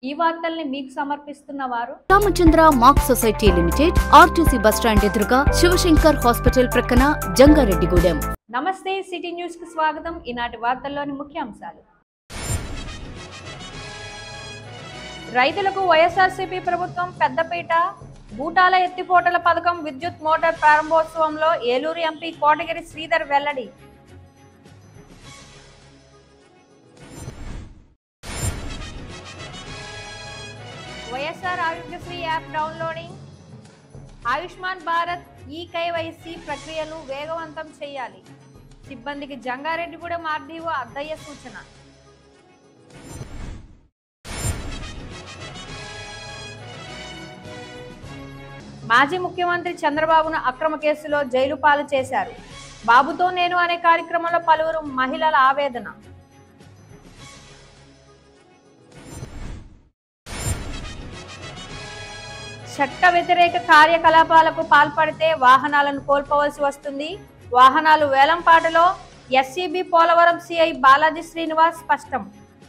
ఈ వార్తల్ని మీకు సమర్పిస్తున్న వారు Ramachandra mark society limited RTC bus stand ఎదురుగా శివశంకర్ హాస్పిటల్ ప్రక్కన జంగారెడ్డిగూడెం నమస్తే సిటీ న్యూస్ కి స్వాగతం ఈనాటి వార్తల్లోని ముఖ్యాంశాలు రైతులకు వైఎస్ఆర్సీపీ ప్రభుత్వం పెద్దపీట బూటాల ఎత్తిపోటల పథకం విద్యుత్ మోటార్ ప్రారంభోత్సవంలో ఏలూరు ఎంపీ కోటగిరి శ్రీధర్ వెల్లడి YSR Arogyasri app downloading Ayushman Bharat e KYC ప్రక్రియను వేగవంతం చేయాలి సిబ్బందికి జంగారెడ్డిగూడెం ఆర్డీఓ అద్దయ్య సూచన మాజీ ముఖ్యమంత్రి చంద్రబాబును అక్రమ కేసులో జైలు పాలు చేశారు బాబుతో నేను అనే కార్యక్రమంలో పలువురు మహిళల ఆవేదన చట్ట వ్యతిరేక కార్యకలాపాలకు పాల్పడితే వాహనాలను కోల్పోవలసి వస్తుంది వాహనాలు వేలంపాటలో ఎస్సీబీ పోలవరం సిఐ బాలాజీ శ్రీనివాస్ స్పష్టం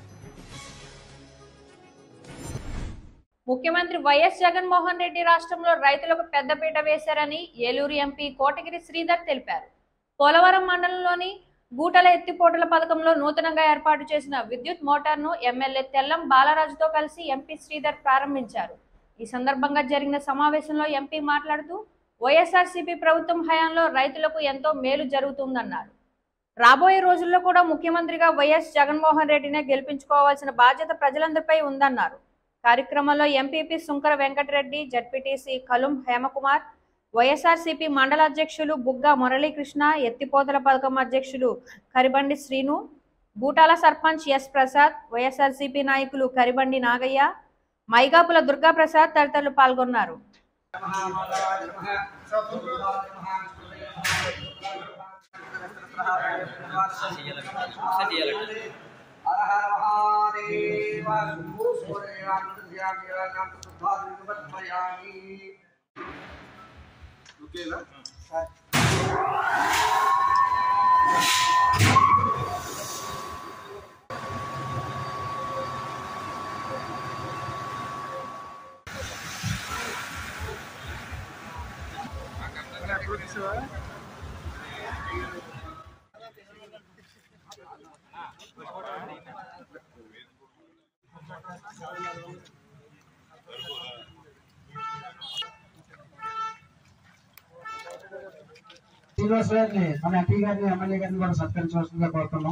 ముఖ్యమంత్రి వైఎస్ జగన్మోహన్ రెడ్డి రాష్ట్రంలో రైతులకు పెద్దపీట వేశారని ఏలూరు ఎంపీ కోటగిరి శ్రీధర్ తెలిపారు పోలవరం మండలంలోని గూటల ఎత్తిపోటల పథకంలో నూతనంగా ఏర్పాటు చేసిన విద్యుత్ మోటార్ను ఎమ్మెల్యే తెల్లం బాలరాజుతో కలిసి ఎంపీ శ్రీధర్ ప్రారంభించారు ఈ సందర్భంగా జరిగిన సమావేశంలో ఎంపీ మాట్లాడుతూ వైఎస్ఆర్సీపీ ప్రభుత్వం హయాంలో రైతులకు ఎంతో మేలు జరుగుతుందన్నారు రాబోయే రోజుల్లో కూడా ముఖ్యమంత్రిగా వైఎస్ జగన్మోహన్ రెడ్డినే గెలిపించుకోవాల్సిన బాధ్యత ప్రజలందరిపై ఉందన్నారు కార్యక్రమంలో MPP Sunkara Venkatareddy ZPTC Kalum Hemakumar YSRCP మండల అధ్యక్షులు బుగ్గ మురళీకృష్ణ ఎత్తిపోతల పథకం అధ్యక్షులు కరిబండి శ్రీను బూటాల సర్పంచ్ ఎస్ ప్రసాద్ వైఎస్ఆర్సీపీ నాయకులు కరిబండి నాగయ్య మైగాపుల దుర్గాప్రసాద్ తదితరులు పాల్గొన్నారు ఓకేనా శ్రీనివాస్ గారిని మన ఎంపీ గారిని ఎమ్మెల్యే గారిని కూడా సత్కరించవలసిందిగా కోరుతున్నాం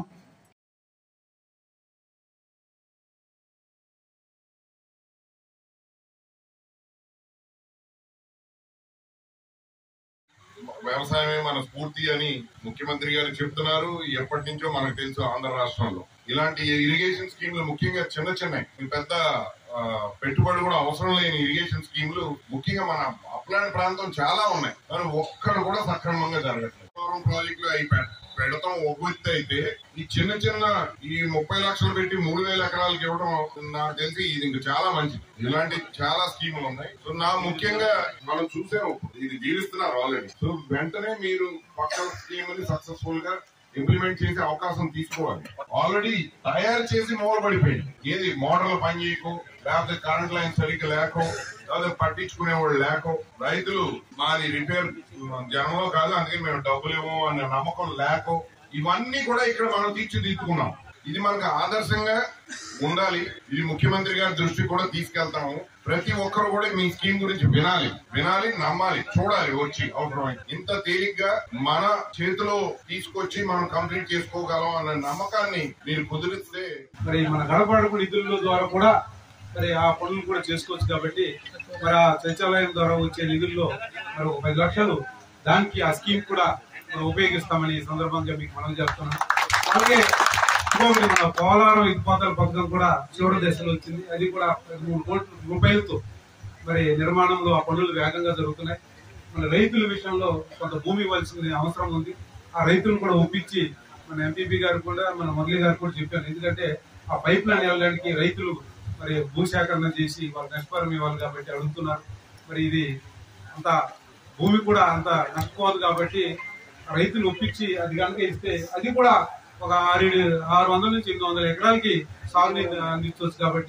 వ్యవసాయమే మన స్ఫూర్తి అని ముఖ్యమంత్రి గారు చెప్తున్నారు ఎప్పటి నుంచో మనకు తెలుసు ఆంధ్ర రాష్ట్రంలో ఇలాంటి ఇరిగేషన్ స్కీమ్లు ముఖ్యంగా చిన్న చిన్నవి పెద్ద ఆ, పెట్టుబడి కూడా అవసరం లేని ఇరిగేషన్ స్కీమ్లు ముఖ్యంగా మన అప్లాండ్ ప్రాంతం చాలా ఉన్నాయి కానీ ఒక్కడు కూడా సక్రమంగా జరగట్లేదు పోలవరం ప్రాజెక్టులు అయి పె- పెడతాం ఒక ఎత్తు అయితే ఈ చిన్న చిన్న ఈ ముప్పై లక్షలు పెట్టి మూడు వేల ఎకరాలకు ఇవ్వడం నాకు తెలిసి ఇది ఇంకా చాలా మంచిది ఇలాంటి చాలా స్కీములు ఉన్నాయి సో నా ముఖ్యంగా మనం చూసాం ఇది జీవిస్తున్నారు ఆల్రెడీ సో వెంటనే మీరు పక్కన స్కీమ్ ని సక్సెస్ఫుల్ గా ఇంప్లిమెంట్ చేసే అవకాశం తీసుకోవాలి ఆల్రెడీ తయారు చేసి మూలపడిపోయింది ఏది మోటార్లు పని చేయకు లేకపోతే కరెంట్ లైన్ సరిగ్గా లేకో లేకపోతే పట్టించుకునేవాళ్ళు లేకో రైతులు మాది రిపేర్ జనంలో కాదు అందుకే మేము డబ్బులు ఇవ్వము అనే నమ్మకం లేకో ఇవన్నీ కూడా ఇక్కడ మనం తీర్చిదిద్దుకున్నాం ఇది మనకు ఆదర్శంగా ఉండాలి ఇది ముఖ్యమంత్రి గారి దృష్టికి కూడా తీసుకెళ్తాము ప్రతి ఒక్కరు కూడా మీ స్కీమ్ గురించి వినాలి వినాలి నమ్మాలి చూడాలి వచ్చి అవసరమైంది ఇంత తేలిగ్గా మన చేతిలో తీసుకొచ్చి మనం కంప్లీట్ చేసుకోగలం అనే నమ్మకాన్ని మీరు కుదిరిస్తే మరి మన గడపడకు నిధుల ద్వారా కూడా మరి ఆ పనులు కూడా చేసుకోవచ్చు కాబట్టి మరి ఆ సచివాలయం ద్వారా వచ్చే నిధుల్లో మరి ఒక పది లక్షలు దానికి ఆ స్కీమ్ కూడా మనం ఉపయోగిస్తామని ఈ సందర్భంగా మీకు మనం చేస్తున్నాం అలాగే ఇంకొకటి మన పోలవరం ఇతిపాతాల పథకం కూడా చివరి దశలో వచ్చింది అది కూడా మూడు కోట్ల రూపాయలతో మరి నిర్మాణంలో ఆ పనులు వేగంగా జరుగుతున్నాయి మన రైతుల విషయంలో కొంత భూమి ఇవ్వాల్సిన అవసరం ఉంది ఆ రైతులను కూడా ఒప్పించి మన ఎంపీపీ గారు కూడా మన మురళి గారు కూడా చెప్పాను ఎందుకంటే ఆ పైప్ లైన్ వెళ్ళడానికి రైతులు మరి భూసేకరణ చేసి వాళ్ళ నష్టపరం ఇవ్వాలి కాబట్టి అడుగుతున్నారు మరి ఇది అంత భూమి కూడా అంత నష్టపోదు కాబట్టి రైతులు ఒప్పించి అది కనుక ఇస్తే అది కూడా ఒక ఆరు ఆరు వందల నుంచి ఎనిమిది వందల ఎకరాలకి సాగునీరు అందించవచ్చు కాబట్టి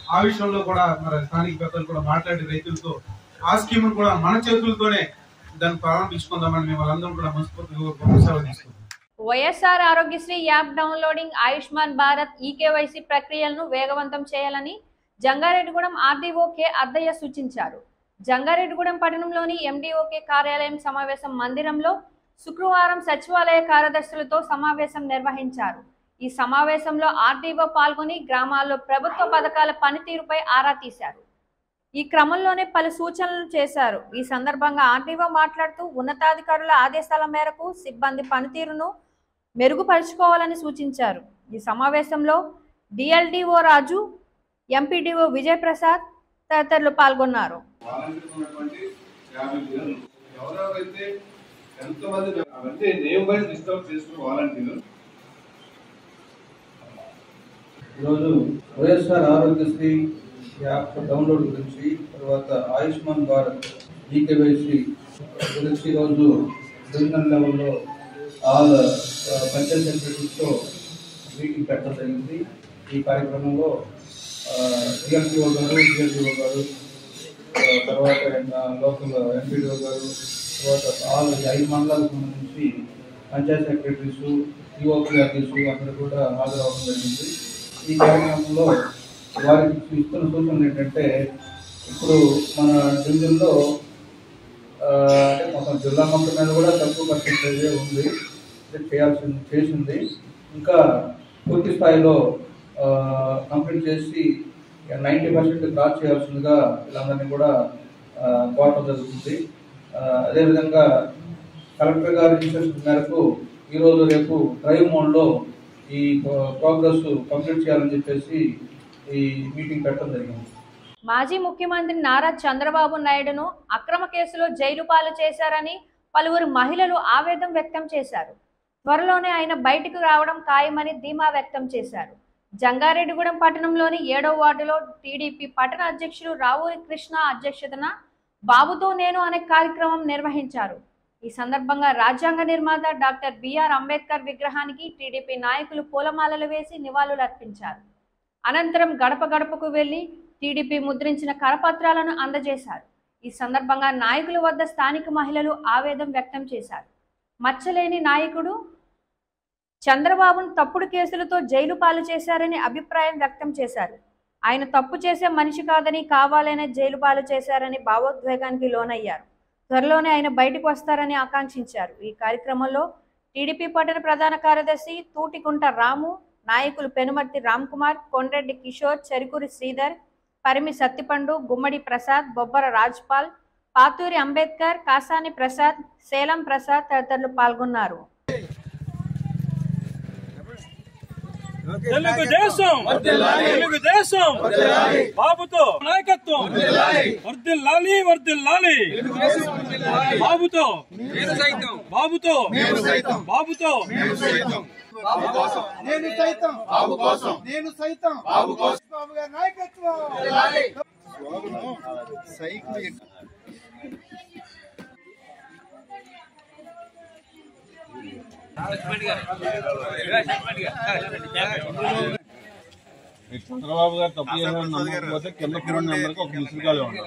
ఆ విషయంలో కూడా మరి స్థానిక పెద్దలు కూడా మాట్లాడి రైతులతో ఆ స్కీమ్ కూడా మన చేతులతోనే దాన్ని ప్రారంభించుకుందామని మేము వాళ్ళందరం కూడా మనస్ఫూర్తిగా సెలవు తీసుకుంటాం YSR Arogyasri app downloading Ayushman Bharat eKYC ప్రక్రియలను వేగవంతం చేయాలని జంగారెడ్డిగూడెం ఆర్డీఓ కె అద్దయ్య సూచించారు జంగారెడ్డిగూడెం పట్టణంలోని ఎండీఓకే కార్యాలయం సమావేశం మందిరంలో శుక్రవారం సచివాలయ కార్యదర్శులతో సమావేశం నిర్వహించారు ఈ సమావేశంలో ఆర్డీఓ పాల్గొని గ్రామాల్లో ప్రభుత్వ పథకాల పనితీరుపై ఆరా తీశారు ఈ క్రమంలోనే పలు సూచనలు చేశారు ఈ సందర్భంగా ఆర్డీఓ మాట్లాడుతూ ఉన్నతాధికారుల ఆదేశాల మేరకు సిబ్బంది పనితీరును మెరుగుపరుచుకోవాలని సూచించారు ఈ సమావేశంలో డిఎల్డిఓ రాజు ఎంపీడీఓ విజయ్ ప్రసాద్ తదితరులు పాల్గొన్నారు వాలంటీర్లు ఉన్నటువంటి యాభై వేలు ఎవరెవరైతే ఎంతమంది అంటే నేమ్ వైజ్ డిస్టర్బ్ చేసుకున్న వాలంటీర్లు ఈరోజు వైఎస్ఆర్ ఆరోగ్యశ్రీ యాప్ డౌన్లోడ్ గురించి తర్వాత ఆయుష్మాన్ భారత్ ఈకేవైసీ గురించి ఈరోజు డివిజనల్ లెవెల్లో ఆల్ ఆ, పంచాయత్ సెక్రటరీస్తో మీటింగ్ పెట్టడం జరిగింది ఈ కార్యక్రమంలో డిఎల్పిఓ గారు డిఎల్పిఓ గారు ఆ, తర్వాత ఆ, లోకల్ ఎంపీడీఓ గారు తర్వాత ఆల్ ఈ ఐదు మండలాలకు సంబంధించి పంచాయత్ సెక్రటరీస్ ఈఓపీఆర్టీస్ అందరూ కూడా హాజరవడం జరిగింది ఈ కార్యక్రమంలో వారికి ఇస్తున్న సూచనలు ఏంటంటే ఇప్పుడు మన డివిజన్లో ఆ, అంటే మొత్తం జిల్లా మొత్తం మీద కూడా తక్కువ పర్సెంటేజ్ ఉంది అంటే చేయాల్సి చేసింది ఇంకా పూర్తి స్థాయిలో ఆ, కంప్లీట్ చేసి నైంటీ పర్సెంట్ క్రాస్ చేయాల్సిందిగా వీళ్ళందరినీ కూడా ఆ, కోరడం జరుగుతుంది ఆ, అదేవిధంగా కలెక్టర్ గారి ఇన్స్ట్రక్షన్ మేరకు ఈరోజు రేపు డ్రైవ్ మోడ్లో ఈ ప్రోగ్రెస్ కంప్లీట్ చేయాలని చెప్పేసి ఈ మీటింగ్ పెట్టడం జరిగింది మాజీ ముఖ్యమంత్రి నారా చంద్రబాబు నాయుడును అక్రమ కేసులో జైలు పాలు చేశారని పలువురు మహిళలు ఆవేదన వ్యక్తం చేశారు త్వరలోనే ఆయన బయటకు రావడం ఖాయమని ధీమా వ్యక్తం చేశారు జంగారెడ్డిగూడెం పట్టణంలోని ఏడో వార్డులో టీడీపీ పట్టణ అధ్యక్షులు రావూరి కృష్ణ అధ్యక్షతన బాబుతో నేను అనే కార్యక్రమం నిర్వహించారు ఈ సందర్భంగా రాజ్యాంగ నిర్మాత డాక్టర్ బిఆర్ అంబేద్కర్ విగ్రహానికి టీడీపీ నాయకులు పూలమాలలు వేసి నివాళులు అర్పించారు అనంతరం గడప గడపకు వెళ్లి టీడీపీ ముద్రించిన కరపత్రాలను అందజేశారు ఈ సందర్భంగా నాయకుల వద్ద స్థానిక మహిళలు ఆవేదన వ్యక్తం చేశారు మచ్చలేని నాయకుడు చంద్రబాబును తప్పుడు కేసులతో జైలు పాలు చేశారని అభిప్రాయం వ్యక్తం చేశారు ఆయన తప్పు చేసే మనిషి కాదని కావాలనే జైలు పాలు చేశారని భావోద్వేగానికి లోనయ్యారు త్వరలోనే ఆయన బయటకు వస్తారని ఆకాంక్షించారు ఈ కార్యక్రమంలో టీడీపీ పట్టణ ప్రధాన కార్యదర్శి తూటికుంట రాము నాయకులు పెనుమర్తి రామ్ కుమార్ కొండ్రెడ్డి కిషోర్ చెరుకూరి శ్రీధర్ పరిమి సత్తిపండు గుమ్మడి ప్రసాద్ బొబ్బర రాజ్పాల్ పాతూరి అంబేద్కర్ కాసాని ప్రసాద్ సేలం ప్రసాద్ తదితరులు పాల్గొన్నారు తెలుగుదేశం తెలుగుదేశం బాబుతో నాయకత్వం వర్దిల్లాలి వర్దిల్లాలి బాబుతో బాబుతో బాబుతో నేను సైతం బాబు కోసం నేను సైతం బాబు కోసం బాబు గారి నాయకత్వం సైకిల్ చంద్రబాబు గారు తప్పు చేశారని నమ్మకపోతే కింద ఫోన్ నెంబర్కి ఒక మిస్డ్ కాల్ ఇవ్వండి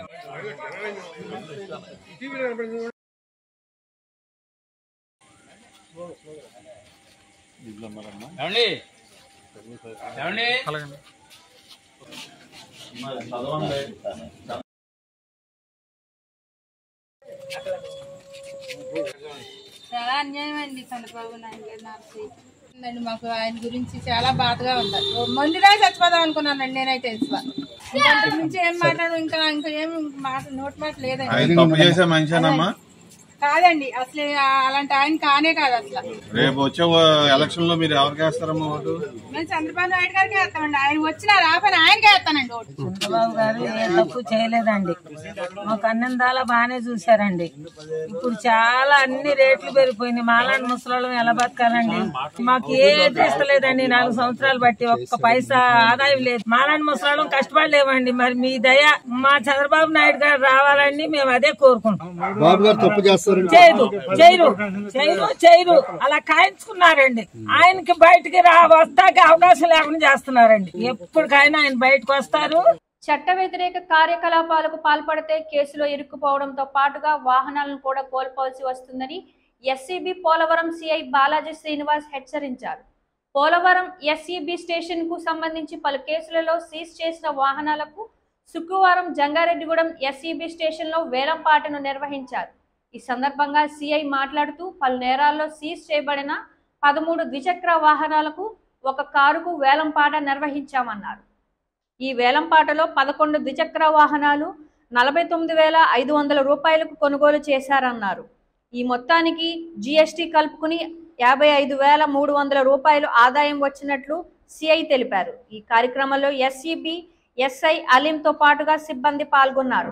చాలా అన్యాయం అండి చంద్రబాబు నాయుడు గారు నాకు ఉందండి మాకు ఆయన గురించి చాలా బాధగా ఉంది మందులే చచ్చిపోదాం అనుకున్నానండి నేనైతే అసలు ఇంకా అంతకు మించి ఏం మాట్లాడు ఇంకా ఇంకా ఏం మాట నోటి మాట లేదండి ఆయన తప్పు చేసే మనిషేనమ్మా కాదండి అసలు అలాంటి ఆయన కానే కాదు అసలు రేపు వచ్చే ఎలక్షన్ లో మీరు ఎవరికి వేస్తారమ్మా ఓటు మేము చంద్రబాబు నాయుడు గారికి వేస్తామండి ఆయన వచ్చిన రాపని ఆయనకే వేస్తానండి ఓటు చంద్రబాబు గారు ఏ తప్పు చేయలేదండి మాకు అన్నందాలా బాగానే చూశారండి ఇప్పుడు చాలా అన్ని రేట్లు పెరిగిపోయినాయి మాలాంటి ముసలోళ్ళం ఎలా బతకాలండి మాకు ఏది ఇస్తలేదండి నాలుగు సంవత్సరాలు బట్టి ఒక్క పైసా ఆదాయం లేదు మాలాంటి ముసలోళ్ళం కష్టపడలేమండి మరి మీ దయ మా చంద్రబాబు నాయుడు గారు రావాలని మేము అదే కోరుకుంటాం బాబు గారు తప్పు చేస్తారండి చేయరు చేయరు చేయరు చేయరు అలా కాయించుకున్నారండి ఆయనకి బయటికి రా వస్తాకి అవకాశం లేకుండా చేస్తున్నారండి ఎప్పటికైనా ఆయన బయటకు వస్తారు చట్ట వ్యతిరేక కార్యకలాపాలకు పాల్పడితే కేసులో ఇరుక్కుపోవడంతో పాటుగా వాహనాలను కూడా కోల్పోవలసి వస్తుందని ఎస్సీబీ పోలవరం సిఐ బాలాజీ శ్రీనివాస్ హెచ్చరించారు పోలవరం ఎస్ఈబి స్టేషన్ కు సంబంధించి పలు కేసులలో సీజ్ చేసిన వాహనాలకు శుక్రవారం జంగారెడ్డిగూడెం ఎస్ఈబి స్టేషన్ లో వేలంపాటను నిర్వహించారు ఈ సందర్భంగా సిఐ మాట్లాడుతూ పలు నేరాల్లో సీజ్ చేయబడిన పదమూడు ద్విచక్ర వాహనాలకు ఒక కారుకు వేలంపాట నిర్వహించామన్నారు ఈ వేలంపాటలో పదకొండు ద్విచక్ర వాహనాలు నలభై తొమ్మిది వేల ఐదు వందల రూపాయలకు కొనుగోలు చేశారన్నారు ఈ మొత్తానికి జీఎస్టీ కలుపుకుని యాభై ఐదు వేల మూడు వందల రూపాయలు ఆదాయం వచ్చినట్లు సిఐ తెలిపారు ఈ కార్యక్రమంలో ఎస్ఈబి ఎస్ఐ అలీంతో పాటుగా సిబ్బంది పాల్గొన్నారు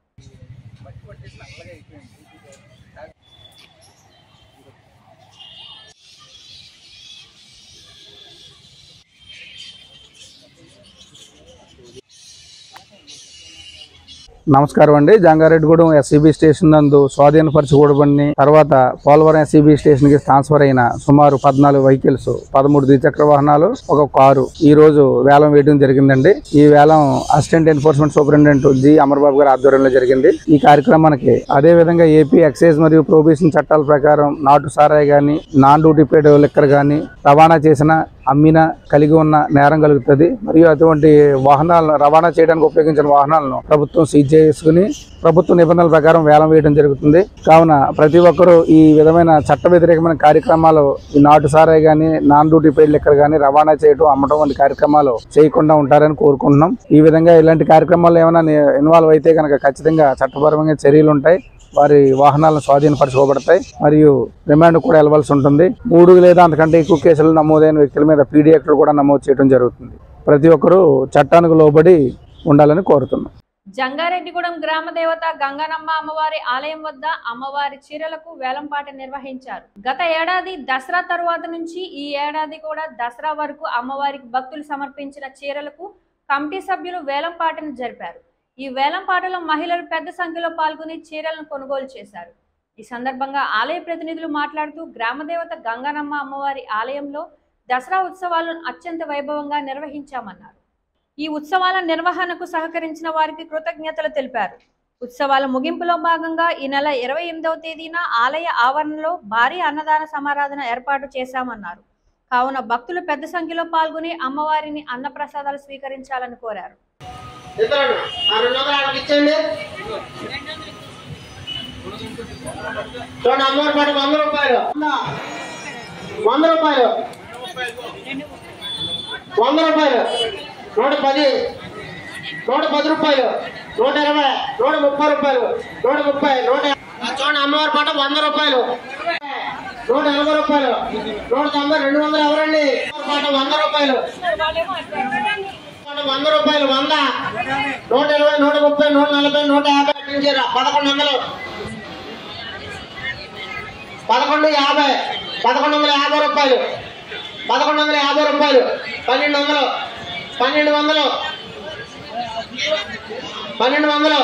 నమస్కారం అండి జంగారెడ్డిగూడెం ఎస్సీబీ స్టేషన్ నందు స్వాధీనపరచకూడబడి తర్వాత పోలవరం ఎస్సీబీ స్టేషన్ కి ట్రాన్స్ఫర్ అయిన సుమారు పద్నాలుగు వెహికల్స్ పదమూడు ద్విచక్ర వాహనాలు ఒక కారు ఈ రోజు వేలం వేయడం జరిగిందండి ఈ వేలం assistant enforcement superintendent G Amarbabu గారి ఆధ్వర్యంలో జరిగింది ఈ కార్యక్రమానికి అదే విధంగా ఏపీ ఎక్సైజ్ మరియు ప్రొబేషన్ చట్టాల ప్రకారం నాటు సారాయి గాని నాన్ డ్యూటీ పేడ్ లిక్కర్ గాని రవాణా చేసిన అమ్మిన కలిగి ఉన్న నేరం కలుగుతుంది మరియు అటువంటి వాహనాలను రవాణా చేయడానికి ఉపయోగించిన వాహనాలను ప్రభుత్వం సీజ్ చేసుకుని ప్రభుత్వ నిబంధనల ప్రకారం వేలం వేయడం జరుగుతుంది కావున ప్రతి ఒక్కరూ ఈ విధమైన చట్ట వ్యతిరేకమైన కార్యక్రమాలు ఈ నాటు సారాయి కానీ నాన్ డ్యూటీ పెయిడ్ లెక్కర్ కానీ రవాణా చేయడం అమ్మడం వంటి కార్యక్రమాలు చేయకుండా ఉంటారని కోరుకుంటున్నాం ఈ విధంగా ఇలాంటి కార్యక్రమాలు ఏమైనా ఇన్వాల్వ్ అయితే కనుక ఖచ్చితంగా చట్టపరమైన చర్యలు ఉంటాయి వారి వాహనాలను స్వాధీనపరచుకోబడతాయి మరియు రిమాండ్ కూడా వెళ్ళవలసి ఉంటుంది మూడు లేదా అంతకంటే ఎక్కువ కేసులు నమోదైన వ్యక్తుల మీద పీడీ యాక్టులు కూడా నమోదు చేయడం జరుగుతుంది ప్రతి ఒక్కరూ చట్టానికి లోబడి ఉండాలని కోరుతున్నాం జంగారెడ్డిగూడెం గ్రామ దేవత గంగనమ్మ అమ్మవారి ఆలయం వద్ద అమ్మవారి చీరలకు వేలంపాట నిర్వహించారు గత ఏడాది దసరా తరువాత నుంచి ఈ ఏడాది కూడా దసరా వరకు అమ్మవారికి భక్తులు సమర్పించిన చీరలకు కమిటీ సభ్యులు వేలంపాటను జరిపారు ఈ వేలంపాటలో మహిళలు పెద్ద సంఖ్యలో పాల్గొని చీరలను కొనుగోలు చేశారు ఈ సందర్భంగా ఆలయ ప్రతినిధులు మాట్లాడుతూ గ్రామదేవత గంగనమ్మ అమ్మవారి ఆలయంలో దసరా ఉత్సవాలను అత్యంత వైభవంగా నిర్వహించామన్నారు ఈ ఉత్సవాల నిర్వహణకు సహకరించిన వారికి కృతజ్ఞతలు తెలిపారు ఉత్సవాల ముగింపులో భాగంగా ఈ నెల ఇరవై ఎనిమిదవ తేదీన ఆలయ ఆవరణలో భారీ అన్నదాన సమారాధన ఏర్పాటు చేశామన్నారు కావున భక్తులు పెద్ద సంఖ్యలో పాల్గొని అమ్మవారిని అన్నప్రసాదాలు స్వీకరించాలని కోరారు ఇద్దరు ఆ రెండు వందలు ఆవిడకి ఇచ్చేయండి చూడండి అమ్మవారి పాట వంద రూపాయలు వంద రూపాయలు వంద రూపాయలు నూట పది నూట పది రూపాయలు నూట ఇరవై నూట ముప్పై రూపాయలు నూట ముప్పై నూట ఆ చూడండి అమ్మవారి పాట వంద రూపాయలు నూట ఎనభై రూపాయలు నూట తొంభై రెండు వందలు ఎవరండి అమ్మవారి పాట వంద రూపాయలు వంద రూపాయలు వంద నూట ఇరవై నూట ముప్పై నూట నలభై నూట యాభై అట్టించారు పదకొండు వందలు పదకొండు యాభై పదకొండు వందల యాభై రూపాయలు పదకొండు వందల యాభై రూపాయలు పన్నెండు వందలు పన్నెండు వందలు పన్నెండు వందలు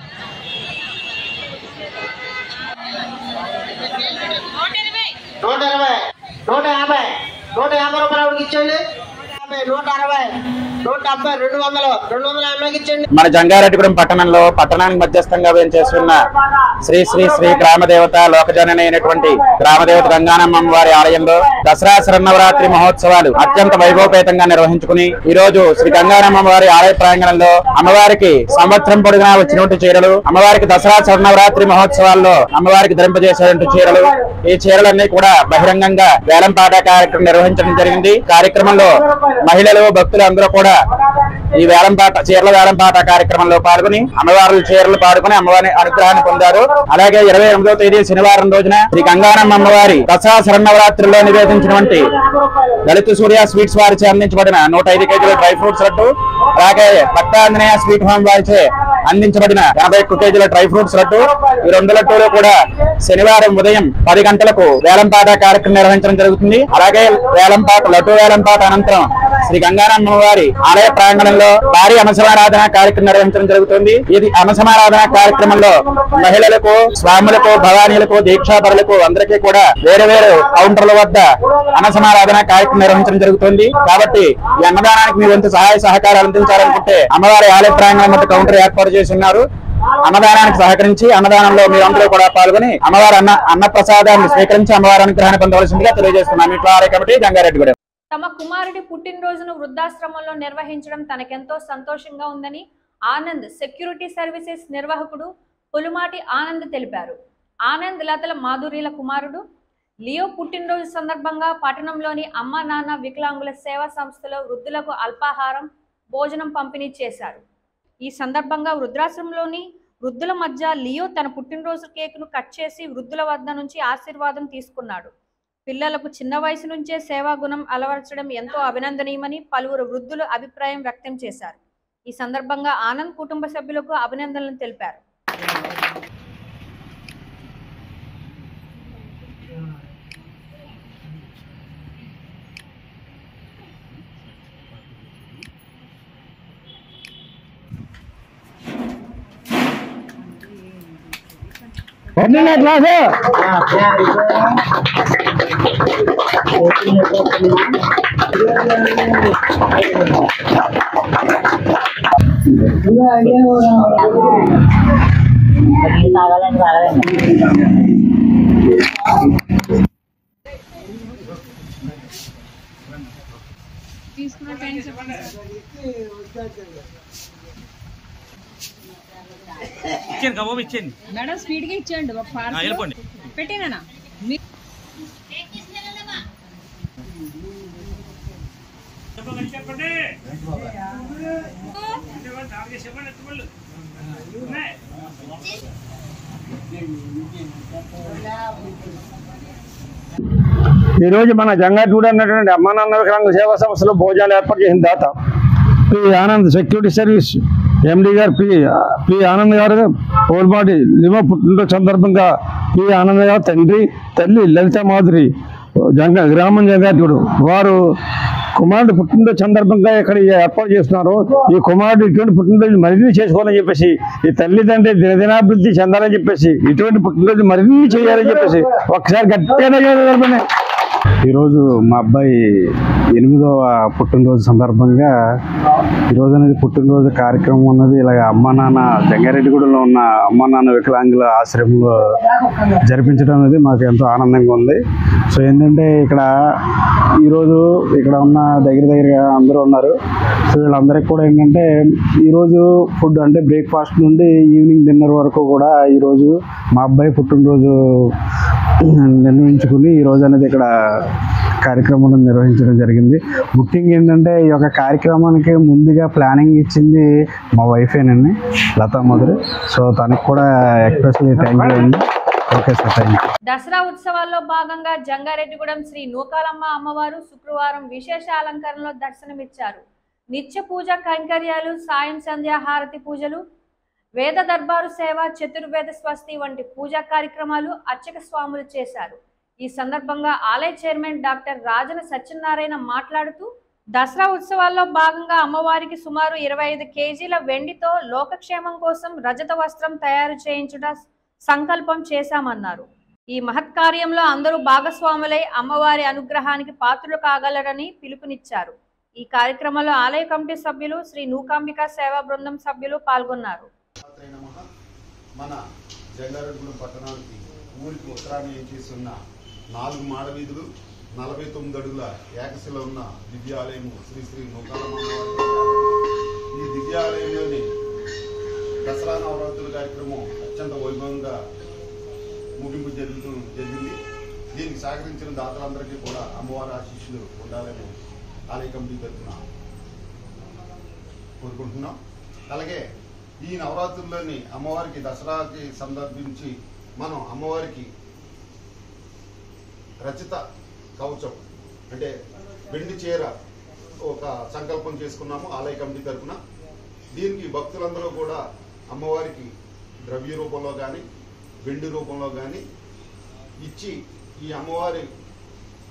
నూట ఇరవై నూట యాభై నూట యాభై రూపాయలు ఆవిడకి ఇచ్చండి యాభై నూట అరవై నూట డెబ్బై రెండు వందలు రెండు వందల యాభైకి ఇచ్చండి మన జంగారెడ్డిగూడెం పట్టణంలో పట్టణానికి మధ్యస్థంగా వేంచేస్తున్న శ్రీ శ్రీ శ్రీ గ్రామదేవత లోకజనని అయినటువంటి గ్రామదేవత గంగానమ్మ వారి ఆలయంలో దసరా శరన్నవరాత్రి మహోత్సవాలు అత్యంత వైభవపేతంగా నిర్వహించుకుని ఈ రోజు శ్రీ గంగానమ్మ వారి ఆలయ ప్రాంగణంలో అమ్మవారికి సంవత్సరం పొడుగునా వచ్చినటువంటి చీరలు అమ్మవారికి దసరా శరన్నవరాత్రి మహోత్సవాల్లో అమ్మవారికి ధరింపజేసేటువంటి చీరలు ఈ చీరలన్నీ కూడా బహిరంగంగా వేలంపాట కార్యక్రమం నిర్వహించడం జరిగింది కార్యక్రమంలో మహిళలు భక్తులు అందరూ కూడా ఈ వేలంపాట చీరల వేలంపాట కార్యక్రమంలో పాల్గొని అమ్మవారి చీరలు పాడుకుని అమ్మవారి అనుగ్రహాన్ని పొందారు అలాగే ఇరవై ఎనిమిదవ తేదీ శనివారం రోజున శ్రీ గంగారమ్మ అమ్మవారి దసరా శరణవరాత్రిలో నివేదించినటువంటి దళిత సూర్య స్వీట్స్ వారిచే అందించబడిన నూట ఐదు కేజీల డ్రై ఫ్రూట్స్ లడ్డు అలాగే భక్తాంజనేయ స్వీట్ హోమ్ వారిచే అందించబడిన ఎనభై ఒక్క కేజీల డ్రై ఫ్రూట్స్ లడ్డు ఈ రెండు లడ్డూలు కూడా శనివారం ఉదయం పది గంటలకు వేలంపాట కార్యక్రమం నిర్వహించడం జరుగుతుంది అలాగే వేలంపాట లడ్డు వేలంపాట అనంతరం శ్రీ గంగారమ్మ వారి ఆలయ ప్రాంగణంలో భారీ అంశమారాధన కార్యక్రమం నిర్వహించడం జరుగుతుంది ఇది అంశమారాధన కార్యక్రమంలో మహిళలకు స్వాములకు భవానీలకు దీక్షాపరులకు అందరికీ కూడా వేరు వేరు కౌంటర్ల వద్ద అన్నసమారాధన కార్యక్రమం నిర్వహించడం జరుగుతుంది కాబట్టి ఈ అన్నదానానికి మీ వంతు సహాయ సహకారాలు అందించాలనుకుంటే అమ్మవారి ఆలయ ప్రాంగణం వద్ద కౌంటర్ ఏర్పాటు చేసి ఉన్నారు అన్నదానానికి సహకరించి అన్నదానంలో మీరందరూ కూడా పాల్గొని అమ్మవారి అన్న అన్న ప్రసాదాన్ని స్వీకరించి అమ్మవారి అనుగ్రహాన్ని పొందవలసిందిగా తెలియజేస్తున్నాం ఇట్లా ఆలయ కమిటీ జంగారెడ్డిగూడెం తమ కుమారుడి పుట్టినరోజును వృద్ధాశ్రమంలో నిర్వహించడం తనకెంతో సంతోషంగా ఉందని ఆనంద్ సెక్యూరిటీ సర్వీసెస్ నిర్వాహకుడు పులుమాటి ఆనంద్ తెలిపారు ఆనంద్ లతల మాధుర్యుల కుమారుడు లియో పుట్టినరోజు సందర్భంగా పట్టణంలోని అమ్మా నాన్న వికలాంగుల సేవా సంస్థలో వృద్ధులకు అల్పాహారం భోజనం పంపిణీ చేశారు ఈ సందర్భంగా వృద్ధాశ్రమంలోని వృద్ధుల మధ్య లియో తన పుట్టినరోజు కేకును కట్ చేసి వృద్ధుల వద్ద నుంచి ఆశీర్వాదం తీసుకున్నాడు పిల్లలకు చిన్న వయసు నుంచే సేవా గుణం అలవరచడం ఎంతో అభినందనీయమని పలువురు వృద్ధులు అభిప్రాయం వ్యక్తం చేశారు ఈ సందర్భంగా ఆనంద్ కుటుంబ సభ్యులకు అభినందనలు తెలిపారు క్లాస్ ఇచ్చాను కబాబు ఇచ్చాను మేడం స్పీడ్ గా ఇచ్చేయండి ఒక ఆ, పార్సల్ వెళ్ళిపోండి. పెట్టేనా మీ చెప్పండి ఈరోజు మన జంగాటూడ అన్నటువంటి అమ్మా నాన్న వికలాంగ సేవా సంస్థలో భోజనాలు ఏర్పాటు చేసిన దాత P Anand security service MD garu P P Anand గారు ఓల్పాటి లిమ పుట్టినరోజు సందర్భంగా పి ఆనంద్ గారు తండ్రి తల్లి లలిత మాధురి జంగ గ్రామం జంగాటూడు వారు కుమారుడు పుట్టినరోజు సందర్భంగా ఇక్కడ ఈ ఏర్పాటు చేస్తున్నారు ఈ కుమారుడు ఇటువంటి పుట్టినరోజు మరిన్ని చేసుకోవాలని చెప్పేసి ఈ తల్లిదండ్రి దినదినాభివృద్ధి చెందాలని చెప్పేసి ఇటువంటి పుట్టినరోజు మరిన్ని చేయాలని చెప్పేసి ఒకసారి గట్టిగా జరపండి. ఈరోజు మా అబ్బాయి ఎనిమిదవ పుట్టినరోజు సందర్భంగా ఈరోజు అనేది పుట్టినరోజు కార్యక్రమం అన్నది ఇలాగ అమ్మా నాన్న జంగారెడ్డిగూడలో ఉన్న అమ్మా నాన్న వికలాంగుల ఆశ్రమంలో జరిపించడం అనేది మాకు ఎంతో ఆనందంగా ఉంది సో ఏంటంటే ఇక్కడ ఈరోజు ఇక్కడ ఉన్న దగ్గర దగ్గరగా అందరూ ఉన్నారు సో వీళ్ళందరికీ కూడా ఏంటంటే ఈరోజు ఫుడ్ అంటే బ్రేక్ఫాస్ట్ నుండి ఈవినింగ్ డిన్నర్ వరకు కూడా ఈరోజు మా అబ్బాయి పుట్టినరోజు నిర్వహించుకుని ఈ రోజు అనేది ఇక్కడ కార్యక్రమాలను నిర్వహించడం జరిగింది ముఖ్యంగా ఏంటంటే ఈ యొక్క కార్యక్రమానికి ముందుగా ప్లానింగ్ ఇచ్చింది మా వైఫేనండి లతా మధురి సో తనకి కూడా ఎక్స్ప్రెస్లీ థ్యాంక్ యూ అండి okay sir thank you Dasara ఉత్సవాల్లో భాగంగా జంగారెడ్డిగూడెం శ్రీ నూకాలమ్మ అమ్మవారు శుక్రవారం విశేష అలంకరణలో దర్శనమిచ్చారు నిత్య పూజ కైంకర్యాలు సాయం సంధ్యా హారతి పూజలు వేద దర్బారు సేవ చతుర్వేద స్వస్తి వంటి పూజా కార్యక్రమాలు అర్చక స్వాములు చేశారు ఈ సందర్భంగా ఆలయ చైర్మన్ డాక్టర్ రాజన సత్యనారాయణ మాట్లాడుతూ దసరా ఉత్సవాల్లో భాగంగా అమ్మవారికి సుమారు ఇరవై ఐదు కేజీల వెండితో లోకక్షేమం కోసం రజత వస్త్రం తయారు చేయించుట సంకల్పం చేశామన్నారు ఈ మహత్ కార్యంలో అందరూ భాగస్వాములై అమ్మవారి అనుగ్రహానికి పాత్రులు కాగలరని పిలుపునిచ్చారు ఈ కార్యక్రమంలో ఆలయ కమిటీ సభ్యులు శ్రీ నూకాంబిక సేవా బృందం సభ్యులు పాల్గొన్నారు మన జంగారెడ్డిగూడెం పట్టణానికి ఊరికి ఉత్తరాన్ని ఏం చేస్తున్న నాలుగు మాడ వీధులు నలభై తొమ్మిది అడుగుల ఏకశిల ఉన్న దివ్యాలయము శ్రీ శ్రీ నూకాలమ్మ ఈ దివ్యాలయంలోని దసరా నవరాత్రుల కార్యక్రమం అత్యంత వైభవంగా ముగింపు జరుగుతూ జరిగింది దీనికి సహకరించిన దాతలందరికీ కూడా అమ్మవారి ఆశీస్సులు ఉండాలని ఆలయ కమిటీ తరఫున కోరుకుంటున్నాం అలాగే ఈ నవరాత్రుల్లోని అమ్మవారికి దసరాకి సందర్భించి మనం అమ్మవారికి రచిత కవచం అంటే వెండి చీర ఒక సంకల్పం చేసుకున్నాము ఆలయ కమిటీ తరఫున దీనికి భక్తులందరూ కూడా అమ్మవారికి ద్రవ్య రూపంలో కానీ వెండి రూపంలో కానీ ఇచ్చి ఈ అమ్మవారి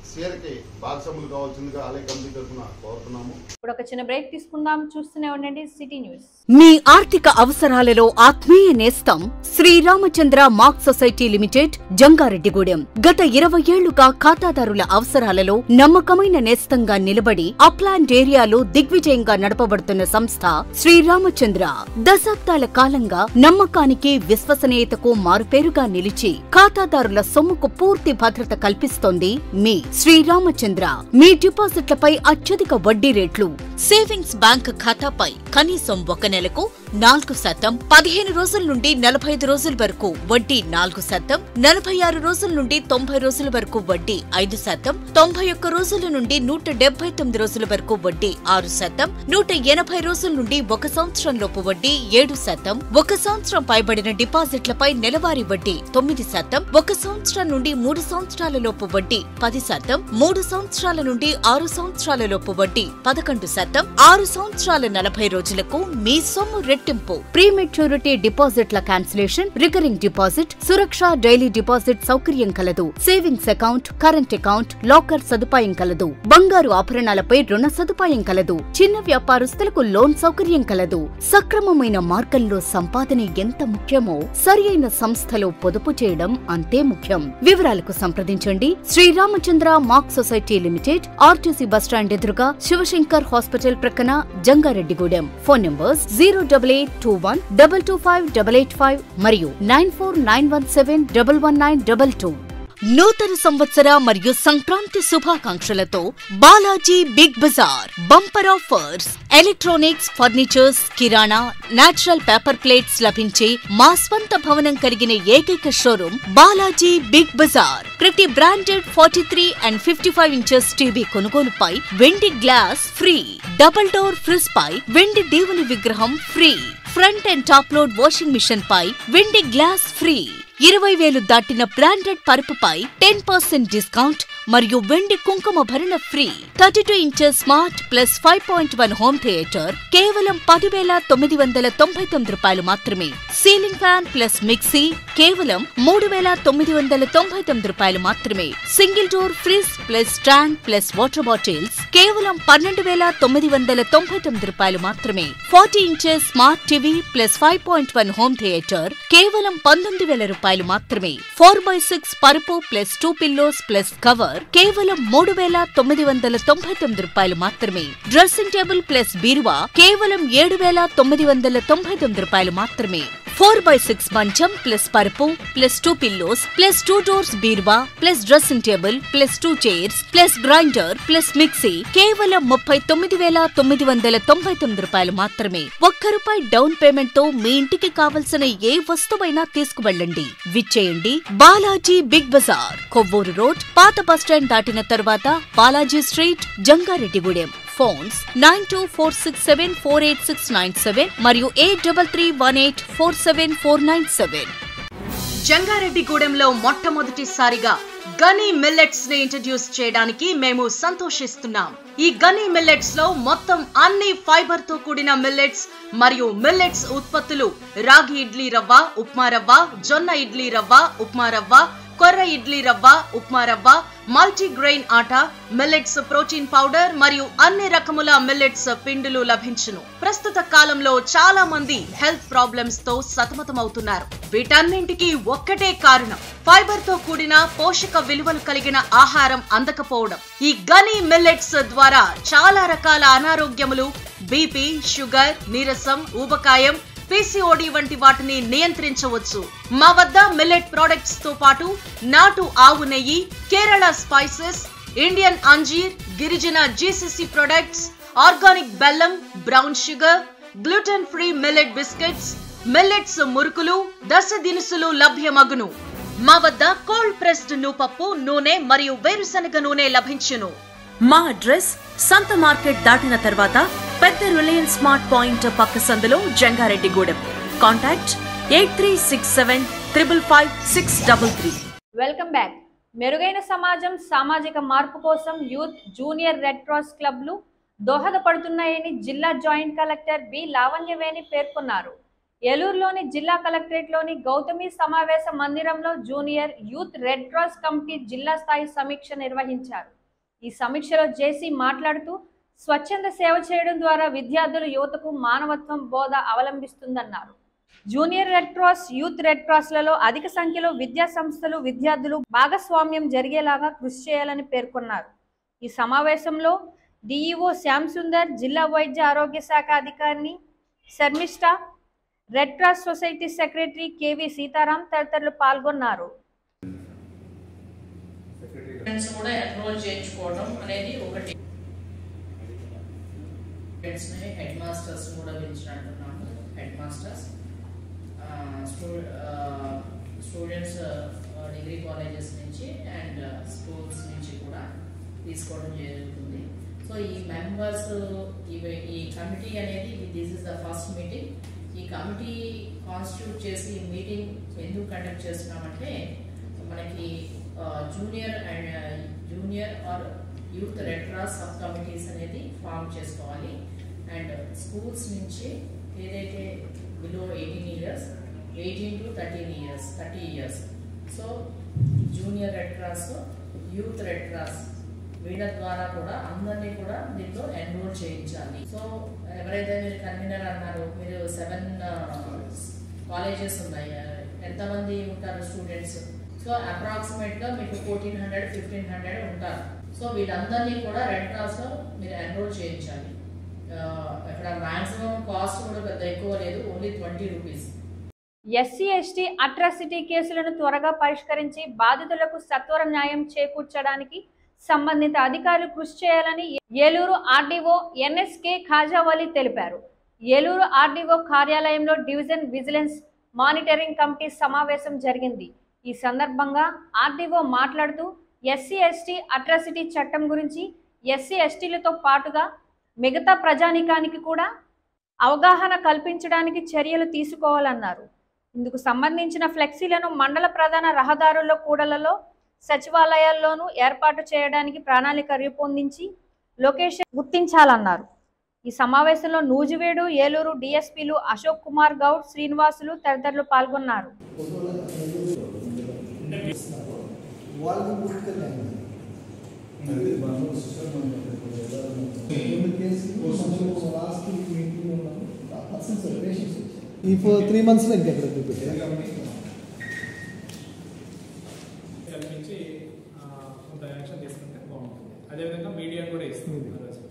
సేరకి భాగస్వాములు కావాల్సిందిగా ఆలయ కమిటీ తరఫున కోరుతున్నాము ఇప్పుడు ఒక చిన్న బ్రేక్ తీసుకుందాం చూస్తూనే ఉండండి సిటీ న్యూస్ మీ ఆర్థిక అవసరాలలో ఆత్మీయ నేస్తం Sriramachandra mark society limited Jangareddygudem గత ఇరవై ఏళ్లుగా ఖాతాదారుల అవసరాలలో నమ్మకమైన నేస్తంగా నిలబడి అప్లాండ్ ఏరియాలో దిగ్విజయంగా నడపబడుతున్న సంస్థ శ్రీరామచంద్ర దశాబ్దాల కాలంగా నమ్మకానికి విశ్వసనీయతకు మారుపేరుగా నిలిచి ఖాతాదారుల సొమ్ముకు పూర్తి భద్రత కల్పిస్తోంది మీ శ్రీరామచంద్ర మీ డిపాజిట్లపై అత్యధిక వడ్డీ రేట్లు సేవింగ్స్ బ్యాంక్ ఖాతాపై కనీసం ఒక నెలకు నాలుగు శాతం పదిహేను రోజుల నుండి నలభై ఐదు రోజుల వరకు వడ్డీ నాలుగు శాతం నలభై ఆరు రోజుల నుండి తొంభై రోజుల వరకు వడ్డీ ఐదు శాతం తొంభై ఒక్క రోజుల నుండి నూట డెబ్బై తొమ్మిది రోజుల వరకు వడ్డీ ఆరు శాతం నూట ఎనభై రోజుల నుండి ఒక సంవత్సరం లోపు వడ్డీ ఏడు శాతం ఒక సంవత్సరం పైబడిన డిపాజిట్లపై నెలవారీ వడ్డీ తొమ్మిది శాతం ఒక సంవత్సరం నుండి మూడు సంవత్సరాల లోపు వడ్డీ పది శాతం మూడు సంవత్సరాల నుండి ఆరు సంవత్సరాల లోపు వడ్డీ పదకొండు శాతం ఆరు సంవత్సరాల నలభై రోజులకు మీ సొమ్ము రెట్టింపు ప్రీమెచ్యూరిటీ డిపాజిట్ల cancellation recurring deposit Suraksha daily deposit సౌకర్యం కలదు savings account current account locker సదుపాయం కలదు బంగారు ఆభరణాలపై రుణ సదుపాయం కలదు చిన్న వ్యాపారస్తులకు లోన్ సౌకర్యం కలదు సక్రమమైన మార్గంలో సంపాదన ఎంత ముఖ్యమో సరి అయిన సంస్థలో పొదుపు చేయడం అంతే ముఖ్యం వివరాలకు సంప్రదించండి Sriramachandra mark society limited RTC bus stand ఎదురుగా శివశంకర్ హాస్పిటల్ ప్రక్కన Jangareddygudem phone numbers zero double eight two one double two five double eight five మరియు nine four nine one seven double one nine double two నూతన సంవత్సర మరియు సంక్రాంతి శుభాకాంక్షలతో Balaji Big Bazaar bumper offers electronics furnitures kirana natural paper plates లభించే మా స్వంత భవనం కలిగిన ఏకైక షోరూమ్ బాలాజీ బిగ్ బజార్ ప్రతి branded forty three and fifty five inches TV కొనుగోలుపై వెండి glass free double door fridge పై వెండి దేవుని విగ్రహం free front and top load washing machine పై వెండి గ్లాస్ ఫ్రీ ఇరవై వేలు దాటిన బ్రాండెడ్ పరుపుపై టెన్ పర్సెంట్ డిస్కౌంట్ మరియు వెండి కుంకుమ భరణ free thirty two inches smart plus five point one home theatre కేవలం పదివేల తొమ్మిది వందల తొంభై తొమ్మిది రూపాయలు మాత్రమే సీలింగ్ ఫ్యాన్ ప్లస్ మిక్సీ కేవలం మూడు వేల తొమ్మిది వందల తొంభై తొమ్మిది రూపాయలు మాత్రమే single door fridge plus stand plus water bottles కేవలం పన్నెండు వేల తొమ్మిది వందల తొంభై తొమ్మిది రూపాయలు మాత్రమే forty inches smart TV plus five point one home theatre కేవలం పంతొమ్మిది వేల రూపాయలు మాత్రమే ఫోర్ బై సిక్స్ పరుపు plus two pillows plus cover కేవలం మూడు వేల తొమ్మిది వందల తొంభై తొమ్మిది రూపాయలు మాత్రమే డ్రెస్సింగ్ టేబుల్ ప్లస్ బీరువా కేవలం ఏడు వేల తొమ్మిది వందల తొంభై తొమ్మిది రూపాయలు మాత్రమే ఫోర్ బై సిక్స్ మంచం ప్లస్ పరుపు plus two pillows plus two doors బీరువా plus dressing table plus two chairs plus grinder plus mixie కేవలం ముప్పై తొమ్మిది వేల తొమ్మిది వందల తొంభై తొమ్మిది రూపాయలు మాత్రమే ఒక్క రూపాయి డౌన్ పేమెంట్ తో మీ ఇంటికి కావలసిన ఏ వస్తువైనా తీసుకువెళ్ళండి విచ్చేయండి Balaji Big Bazaar Kovvur road పాత బస్టాండ్ దాటిన తర్వాత Balaji street Jangareddygudem phones nine two four six seven four eight six nine seven మరియు eight double three one eight four seven four nine seven జంగారెడ్డిగూడెంలో మొట్టమొదటిసారిగా గనీ మిల్లెట్స్ ని ఇంట్రడ్యూస్ చేయడానికి మేము సంతోషిస్తున్నాం ఈ గనీ మిల్లెట్స్ లో మొత్తం అన్ని ఫైబర్ తో కూడిన మిల్లెట్స్ మరియు మిల్లెట్స్ ఉత్పత్తులు రాగి ఇడ్లీ రవ్వ ఉప్మా రవ్వ జొన్న ఇడ్లీ రవ్వ ఉప్మా రవ్వ కొర్ర ఇడ్లీ రవ్వ ఉప్మా రవ్వ multigrain atta millets protein powder మరియు అన్ని రకముల మిల్లెట్స్ పిండిలు లభించును ప్రస్తుత కాలంలో చాలా మంది హెల్త్ ప్రాబ్లమ్స్ తో సతమతమవుతున్నారు వీటన్నింటికి ఒక్కటే కారణం ఫైబర్ తో కూడిన పోషక విలువలు కలిగిన ఆహారం అందకపోవడం ఈ గనీ మిల్లెట్స్ ద్వారా చాలా రకాల అనారోగ్యములు బీపీ షుగర్ నీరసం ఊబకాయం పీసీఓడి వంటి వాటిని నియంత్రించవచ్చు మా వద్ద మిల్లెట్ ప్రొడక్ట్స్ తో పాటు నాటు ఆవు నెయ్యి కేరళ స్పైసెస్ ఇండియన్ అంజీర్ గిరిజన జీసీసీ ప్రొడక్ట్స్ ఆర్గానిక్ బెల్లం brown sugar gluten free millet biscuits millets మురుకులు దశ దినుసులు లభ్యమగును మా వద్ద కోల్డ్ ప్రెస్డ్ నూపప్పు నూనె మరియు వేరుశనగ నూనె లభించును మా అడ్రస్ సంత మార్కెట్ దాటిన తర్వాత పెద్ద రిలయన్స్ స్మార్ట్ పాయింట్ పక్క సందులో Jangareddygudem contact eight three six seven triple five six double three welcome back మెరుగైన సమాజం సామాజిక మార్పు కోసం యూత్ జూనియర్ రెడ్ క్రాస్ క్లబ్లు దోహదపడుతున్నాయని జిల్లా జాయింట్ కలెక్టర్ బి లావణ్యవేణి పేర్కొన్నారు ఏలూరులోని జిల్లా కలెక్టరేట్లోని గౌతమి సమావేశ మందిరంలో junior youth red cross committee జిల్లా స్థాయి సమీక్ష నిర్వహించారు ఈ సమీక్షలో జేసీ మాట్లాడుతూ స్వచ్ఛంద సేవ చేయడం ద్వారా విద్యార్థులు యువతకు మానవత్వం బోధ అవలంబిస్తుందన్నారు junior red cross youth red క్రాస్లలో అధిక సంఖ్యలో విద్యా సంస్థలు విద్యార్థులు భాగస్వామ్యం జరిగేలాగా కృషి చేయాలని పేర్కొన్నారు ఈ సమావేశంలో డిఈఓ శ్యామ్ సుందర్ జిల్లా వైద్య ఆరోగ్య శాఖ అధికారిని Sharmishta red cross society secretary KV Sitaram తదితరులు పాల్గొన్నారు స్టూడెంట్స్ కూడా ఎన్రోల్ చేయించుకోవడం అనేది ఒకటి స్టూడెంట్స్ ని హెడ్ మాస్టర్స్ కూడా పిలిచినట్టున్నాము headmasters students degree colleges నుంచి అండ్ స్కూల్స్ నుంచి కూడా తీసుకోవడం జరుగుతుంది సో ఈ మెంబర్స్ ఇవి ఈ కమిటీ అనేది this is the first meeting ఈ కమిటీ కాన్స్టిట్యూట్ చేసి మీటింగ్ ఎందుకు కండక్ట్ చేస్తున్నామంటే మనకి junior and junior or youth red cross subcommittees అనేది ఫామ్ చేసుకోవాలి అండ్ స్కూల్స్ నుంచి ఏదైతే below eighteen years eighteen to thirteen years thirty years so junior red cross youth red cross వీళ్ళ ద్వారా కూడా అందరినీ కూడా దీంట్లో ఎన్రోల్ చేయించాలి సో ఎవరైతే మీరు కన్వీనర్ అన్నారు మీరు సెవెన్ కాలేజెస్ ఉన్నాయి ఎంతమంది ఉంటారు స్టూడెంట్స్ సో అప్రాక్సిమేట్ గా మీకు ఫోర్టీన్ హండ్రెడ్ ఫిఫ్టీన్ హండ్రెడ్ ఉంటారు సో వీళ్ళందరినీ కూడా రెడ్ క్రాస్ లో మీరు ఎన్రోల్ చేయించాలి ఆ, ఇక్కడ మాక్సిమం కాస్ట్ కూడా పెద్ద ఎక్కువ లేదు only twenty rupees SC ST atrocity కేసులను త్వరగా పరిష్కరించి బాధితులకు సత్వర న్యాయం చేకూర్చడానికి సంబంధిత అధికారులు కృషి చేయాలని ఏలూరు ఆర్డీఓ ఎన్ఎస్కే ఖాజావలి తెలిపారు ఏలూరు ఆర్డీఓ కార్యాలయంలో డివిజన్ విజిలెన్స్ మానిటరింగ్ కమిటీ సమావేశం జరిగింది ఈ సందర్భంగా ఆర్డీఓ మాట్లాడుతూ ఎస్సీ ఎస్టీ అట్రాసిటీ చట్టం గురించి ఎస్సీ ఎస్టీలతో పాటుగా మిగతా ప్రజానీకానికి కూడా అవగాహన కల్పించడానికి చర్యలు తీసుకోవాలన్నారు ఇందుకు సంబంధించిన ఫ్లెక్సీలను మండల ప్రధాన రహదారుల్లో కూడలలో సచివాలయాల్లోనూ ఏర్పాటు చేయడానికి ప్రణాళిక రూపొందించి లొకేషన్ గుర్తించాలన్నారు ఈ సమావేశంలో నూజివేడు ఏలూరు డిఎస్పీలు అశోక్ కుమార్ గౌడ్ శ్రీనివాసులు తదితరులు పాల్గొన్నారు వాళ్ళకి పూర్తిగా న్యాయం లాస్ట్ మీటింగ్ ఉన్నాను ఆ పర్సన్స్ పేషెంట్స్ ఈ ఫోర్ త్రీ మంత్స్లో ఇంకెక్కడ చూపెట్టారు కల్పించి ఆ, కొంత యాక్షన్ తీసుకుంటే బాగుంటుంది అదేవిధంగా మీడియా కూడా ఇస్తుంది ఆ రోజు.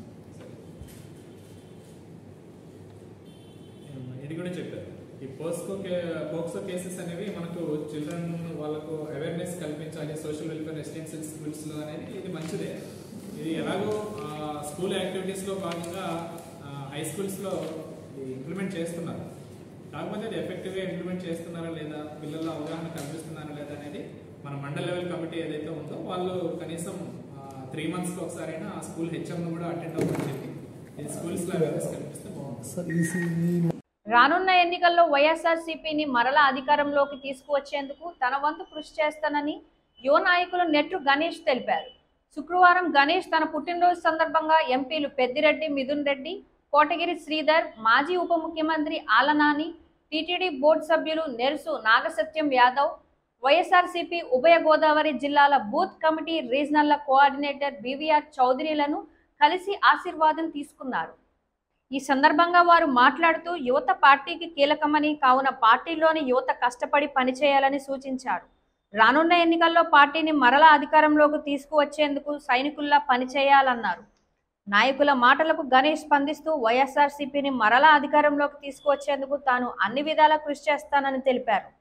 ఏం, ఇది కూడా చెప్పారు ఈ పోస్కో కే పోక్సో కేసెస్ అనేవి మనకు చిల్డ్రన్ వాళ్ళకు అవేర్నెస్ కల్పించాలి సోషల్ వెల్ఫేర్ రెసిడెన్షియల్ స్కూల్స్లో అనేది ఇది మంచిదే ఇది ఎలాగో స్కూల్ యాక్టివిటీస్లో భాగంగా హై స్కూల్స్లో ఇంప్లిమెంట్ చేస్తున్నారు కాకపోతే అది ఎఫెక్టివ్గా ఇంప్లిమెంట్ చేస్తున్నారా లేదా పిల్లల్లో అవగాహన కల్పిస్తున్నారా లేదా అనేది మన మండల్ లెవెల్ కమిటీ ఏదైతే ఉందో వాళ్ళు కనీసం త్రీ మంత్స్కి ఒకసారైనా ఆ స్కూల్ హెచ్ఎంను కూడా అటెండ్ అవ్వమని చెప్పి ఇది స్కూల్స్లో అవేర్నెస్ కల్పిస్తే బాగుంటుంది సార్ ఈ రానున్న ఎన్నికల్లో వైఎస్ఆర్సీపీని మరలా అధికారంలోకి తీసుకువచ్చేందుకు తన వంతు కృషి చేస్తానని యువ నాయకులు నెట్టు గణేష్ తెలిపారు శుక్రవారం గణేష్ తన పుట్టినరోజు సందర్భంగా ఎంపీలు పెద్దిరెడ్డి మిథున్ రెడ్డి కోటగిరి శ్రీధర్ మాజీ ఉప ముఖ్యమంత్రి ఆలనాని టీటీడీ బోర్డు సభ్యులు నెర్సు నాగసత్యం యాదవ్ వైఎస్ఆర్సీపీ ఉభయ గోదావరి జిల్లాల booth committee regional coordinator BVR చౌదరిలను కలిసి ఆశీర్వాదం తీసుకున్నారు ఈ సందర్భంగా వారు మాట్లాడుతూ యువత పార్టీకి కీలకమని కావున పార్టీలోని యువత కష్టపడి పనిచేయాలని సూచించారు రానున్న ఎన్నికల్లో పార్టీని మరలా అధికారంలోకి తీసుకువచ్చేందుకు సైనికుల్లా పనిచేయాలన్నారు నాయకుల మాటలకు గణేష్ స్పందిస్తూ వైఎస్ఆర్సీపీని మరలా అధికారంలోకి తీసుకువచ్చేందుకు తాను అన్ని విధాలా కృషి చేస్తానని తెలిపారు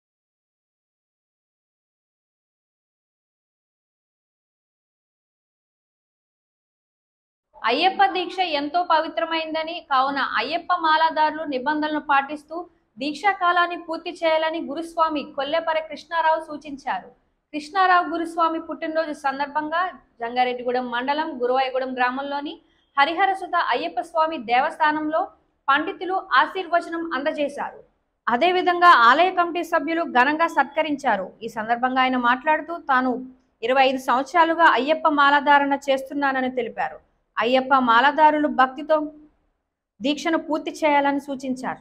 అయ్యప్ప దీక్ష ఎంతో పవిత్రమైందని కావున అయ్యప్ప మాలాదారులు నిబంధనలు పాటిస్తూ దీక్షా కాలాన్ని పూర్తి చేయాలని గురుస్వామి కొల్లేపర కృష్ణారావు సూచించారు కృష్ణారావు గురుస్వామి పుట్టినరోజు సందర్భంగా జంగారెడ్డిగూడెం మండలం గురువాయగూడెం గ్రామంలోని హరిహరసుత అయ్యప్ప స్వామి దేవస్థానంలో పండితులు ఆశీర్వచనం అందజేశారు అదేవిధంగా ఆలయ కమిటీ సభ్యులు ఘనంగా సత్కరించారు ఈ సందర్భంగా ఆయన మాట్లాడుతూ తాను ఇరవై ఐదు సంవత్సరాలుగా అయ్యప్ప మాలధారణ చేస్తున్నానని తెలిపారు అయ్యప్ప మాలదారులు భక్తితో దీక్షను పూర్తి చేయాలని సూచించారు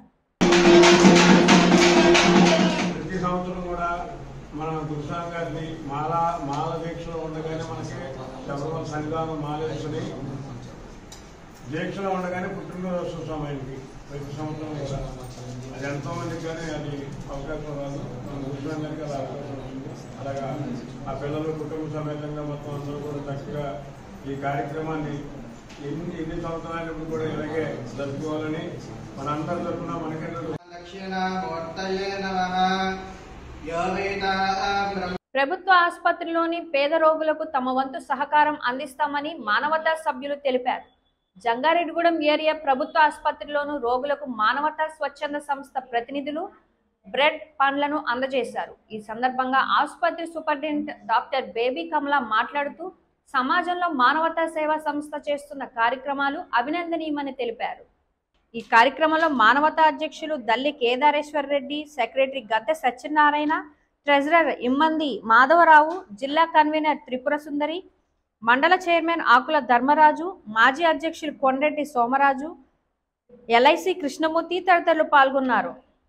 ప్రతి సంవత్సరం కూడా మన గురుస్వామి గారిని మాల మాల దీక్షలో ఉండగానే మనకి శబరిమల సన్నిధానం మాలేసుకుని దీక్షలో ఉండగానే పుట్టినరోజు చూసాం ఆయనకి ప్రతి సంవత్సరం కూడా అది ఎంతో మందికి కానీ అది అవకాశం రాదు మన ముస్లింలకి అది అవకాశం ఉంది అలాగా ఆ పిల్లలు కుటుంబ సమేతంగా మొత్తం అందరూ కూడా చక్కగా ఈ కార్యక్రమాన్ని ఎన్ని ఎన్ని సంవత్సరాలు కూడా ఇలాగే జరుపుకోవాలని మన అందరి తరఫున మనకంటే దక్షిణామూర్తయే నమః యో వేదాః బ్రహ్మ ప్రభుత్వ ఆసుపత్రిలోని పేద రోగులకు తమ వంతు సహకారం అందిస్తామని మానవతా సభ్యులు తెలిపారు జంగారెడ్డిగూడెం ఏరియా ప్రభుత్వ ఆసుపత్రిలోను రోగులకు మానవతా స్వచ్ఛంద సంస్థ ప్రతినిధులు బ్రెడ్ పండ్లను అందజేశారు ఈ సందర్భంగా ఆసుపత్రి సూపరింటెండెంట్ డాక్టర్ బేబీ కమల మాట్లాడుతూ సమాజంలో మానవతా సేవా సంస్థ చేస్తున్న కార్యక్రమాలు అభినందనీయమని తెలిపారు ఈ కార్యక్రమంలో మానవతా అధ్యక్షులు దల్లి కేదారేశ్వర్ రెడ్డి సెక్రటరీ గద్దె సత్యనారాయణ ట్రెజరర్ ఇమ్మంది మాధవరావు జిల్లా కన్వీనర్ త్రిపుర సుందరి మండల చైర్మన్ ఆకుల ధర్మరాజు మాజీ అధ్యక్షులు కొండరెడ్డి సోమరాజు ఎల్ఐసి కృష్ణమూర్తి తదితరులు పాల్గొన్నారు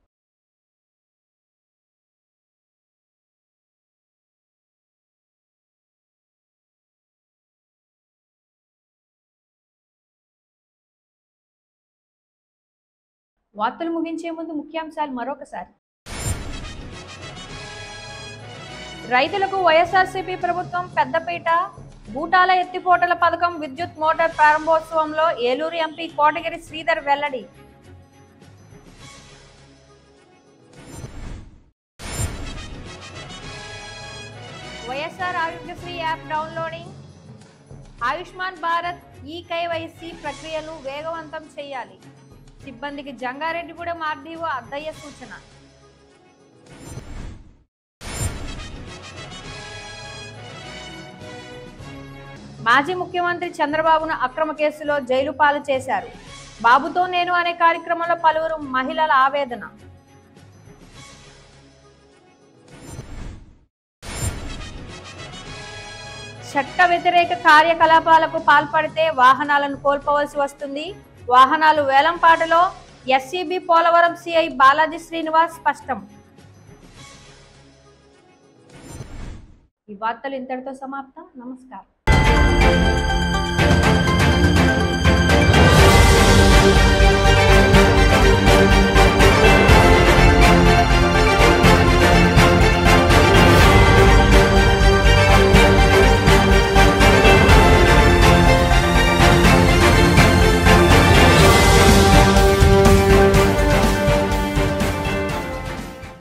వార్తలు ముగించే ముందు ముఖ్యాంశాలు మరొకసారి రైతులకు వైఎస్ఆర్సీపీ ప్రభుత్వం పెద్దపీట బూటాల ఎత్తిపోటల పథకం విద్యుత్ మోటార్ ప్రారంభోత్సవంలో ఏలూరు ఎంపీ కోటగిరి శ్రీధర్ వెల్లడి YSR Arogyasri app downloading Ayushman Bharat e KYC ప్రక్రియను వేగవంతం చేయాలి సిబ్బందికి జంగారెడ్డిగూడెం ఆర్డీఓ అద్దయ్య సూచన మాజీ ముఖ్యమంత్రి చంద్రబాబును అక్రమ కేసులో జైలు పాలు చేశారు బాబుతో నేను అనే కార్యక్రమంలో పలువురు మహిళల ఆవేదన చట్ట వ్యతిరేక కార్యకలాపాలకు పాల్పడితే వాహనాలను కోల్పోవలసి వస్తుంది వాహనాలు వేలంపాటలో ఎస్సీబీ పోలవరం సిఐ బాలాజీ శ్రీనివాస్ స్పష్టం ఈ వార్తలు ఇంతటితో సమాప్తం నమస్కారం